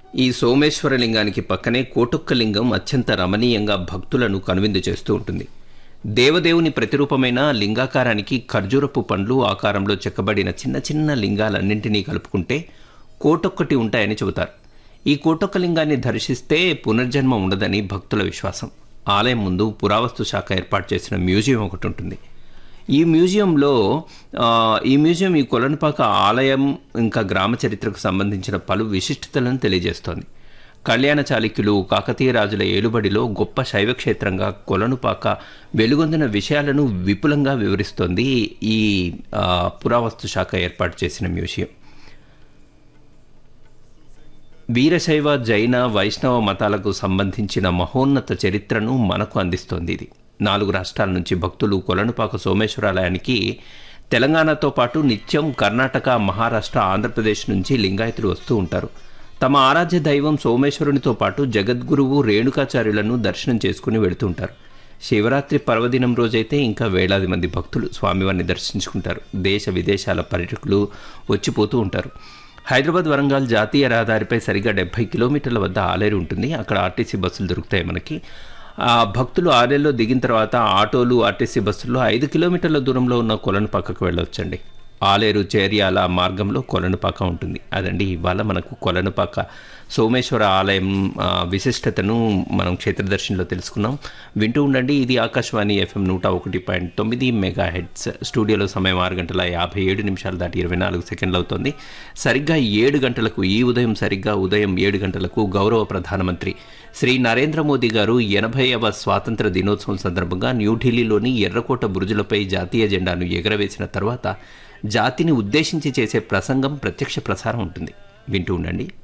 ఈ సోమేశ్వర లింగానికి పక్కనే కోటొక్క లింగం అత్యంత రమణీయంగా భక్తులను కనువిందు చేస్తూ ఉంటుంది దేవదేవుని ప్రతిరూపమైన లింగాకారానికి ఖర్జూరపు పండ్లు ఆకారంలో చెక్కబడిన చిన్న చిన్న లింగాలన్నింటినీ కలుపుకుంటే కోటొక్కటి ఉంటాయని చెబుతారు ఈ కోటొక్క లింగాన్ని దర్శిస్తే పునర్జన్మ ఉండదని భక్తుల విశ్వాసం ఆలయం ముందు పురావస్తు శాఖ ఏర్పాటు చేసిన మ్యూజియం ఒకటి ఉంటుంది ఈ మ్యూజియంలో ఆ, ఈ మ్యూజియం ఈ కొలనుపాక ఆలయం ఇంకా గ్రామ చరిత్రకు సంబంధించిన పలు విశిష్టతలను తెలియజేస్తోంది కళ్యాణ చాళుక్యులు కాకతీయ రాజుల ఏలుబడిలో గొప్ప శైవక్షేత్రంగా కొలనుపాక వెలుగొందిన విషయాలను విపులంగా వివరిస్తోంది ఈ ఆ, పురావస్తు శాఖ ఏర్పాటు చేసిన మ్యూజియం వీరశైవ జైన వైష్ణవ మతాలకు సంబంధించిన మహోన్నత చరిత్రను మనకు అందిస్తోంది ఇది నాలుగు రాష్ట్రాల నుంచి భక్తులు కొలనుపాక సోమేశ్వరాలయానికి తెలంగాణతో పాటు నిత్యం కర్ణాటక మహారాష్ట్ర ఆంధ్రప్రదేశ్ నుంచి లింగాయతులు వస్తూ ఉంటారు తమ ఆరాధ్య దైవం సోమేశ్వరునితో పాటు జగద్గురువు రేణుకాచార్యులను దర్శనం చేసుకుని వెళుతుంటారు శివరాత్రి పర్వదినం రోజైతే ఇంకా వేలాది మంది భక్తులు స్వామివారిని దర్శించుకుంటారు దేశ విదేశాల పర్యటకులు వచ్చిపోతూ ఉంటారు హైదరాబాద్ వరంగల్ జాతీయ రహదారిపై సరిగ్గా డెబ్బై కిలోమీటర్ల వద్ద ఆలేరు ఉంటుంది అక్కడ ఆర్టీసీ బస్సులు దొరుకుతాయి మనకి ఆ భక్తులు ఆలేరులో దిగిన తర్వాత ఆటోలు ఆర్టీసీ బస్సుల్లో ఐదు కిలోమీటర్ల దూరంలో ఉన్న కొలను పక్కకు వెళ్ళొచ్చండి ఆలేరు చేర్యాల మార్గంలో కొలనుపాక ఉంటుంది అదండి ఇవాళ మనకు కొలనుపాక సోమేశ్వర ఆలయం ఆ, విశిష్టతను మనం క్షేత్రదర్శనంలో తెలుసుకున్నాం వింటూ ఉండండి ఇది ఆకాశవాణి ఎఫ్ఎం నూట ఒకటి పాయింట్ తొమ్మిది మెగా హెడ్స్ స్టూడియోలో సమయం ఆరు గంటల యాభై ఏడు నిమిషాలు దాటి ఇరవై నాలుగు సెకండ్లు అవుతోంది సరిగ్గా ఏడు గంటలకు ఈ ఉదయం సరిగ్గా ఉదయం ఏడు గంటలకు గౌరవ ప్రధానమంత్రి శ్రీ నరేంద్ర మోదీ గారు ఎనభైవ స్వాతంత్ర దినోత్సవం సందర్భంగా న్యూఢిల్లీలోని ఎర్రకోట బురుజులపై జాతీయ జెండాను ఎగరవేసిన తర్వాత జాతిని ఉద్దేశించి చేసే ప్రసంగం ప్రత్యక్ష ప్రసారం ఉంటుంది వింటూ ఉండండి